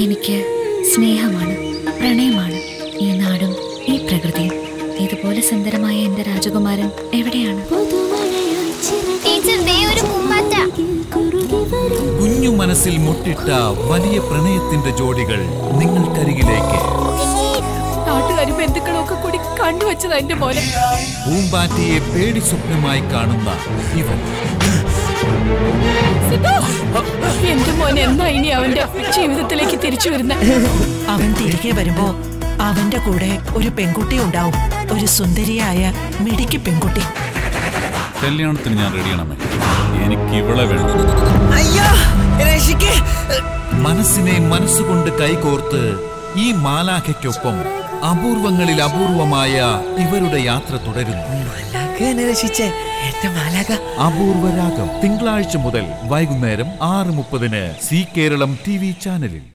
എനിക്ക് സ്നേഹമാണ് പ്രണയമാണ് ഈ നാടും ഈ പ്രകൃതിയും ഇതുപോലെ സുന്ദരമായ എന്റെ രാജകുമാരൻ എവിടെയാണ് ടീച്ചർ ദേ ഒരു പൂമ്പാറ്റ കുഞ്ഞു മനസ്സിൽ മുട്ടിട്ട വലിയ പ്രണയത്തിന്റെ ജോഡികൾ നിങ്ങൾക്കരികിലേക്ക് നാട്ടുകാരും ബന്ധുക്കളും ഒക്കെ കൂടി കണ്ടുവച്ചതാ എന്റെ മോനെ പൂമ്പാറ്റയെ പേടി സ്വപ്നമായി കാണുന്ന ഇവൻ സിദ്ധു! എന്റെ മോൻ എന്നാ ഇനി അവന്റെ ജീവിതത്തിലേക്ക് തിരിച്ചു വരുന്ന അവൻ തിരികെ വരുമ്പോ അവന്റെ കൂടെ ഒരു പെൺകുട്ടി ഉണ്ടാവും ഒരു സുന്ദരിയായ മിടുക്കി പെൺകുട്ടി കല്യാണത്തിന് ഞാൻ റെഡിയാണമ്മേ എനിക്ക് ഇവളെ വേണം അയ്യോ രക്ഷിക്കേ മനസ്സിനെ മനസ്സുകൊണ്ട് കൈകോർത്ത് ഈ മാലാഖയ്ക്കൊപ്പം അപൂർവങ്ങളിൽ അപൂർവമായ ഇവരുടെ യാത്ര തുടരുന്നു രക്ഷിച്ചേ എന്റെ മാലാക അപൂർവരാഗം തിങ്കളാഴ്ച മുതൽ വൈകുന്നേരം ആറ് മുപ്പതിന് സി കേരളം ടി വി ചാനലിൽ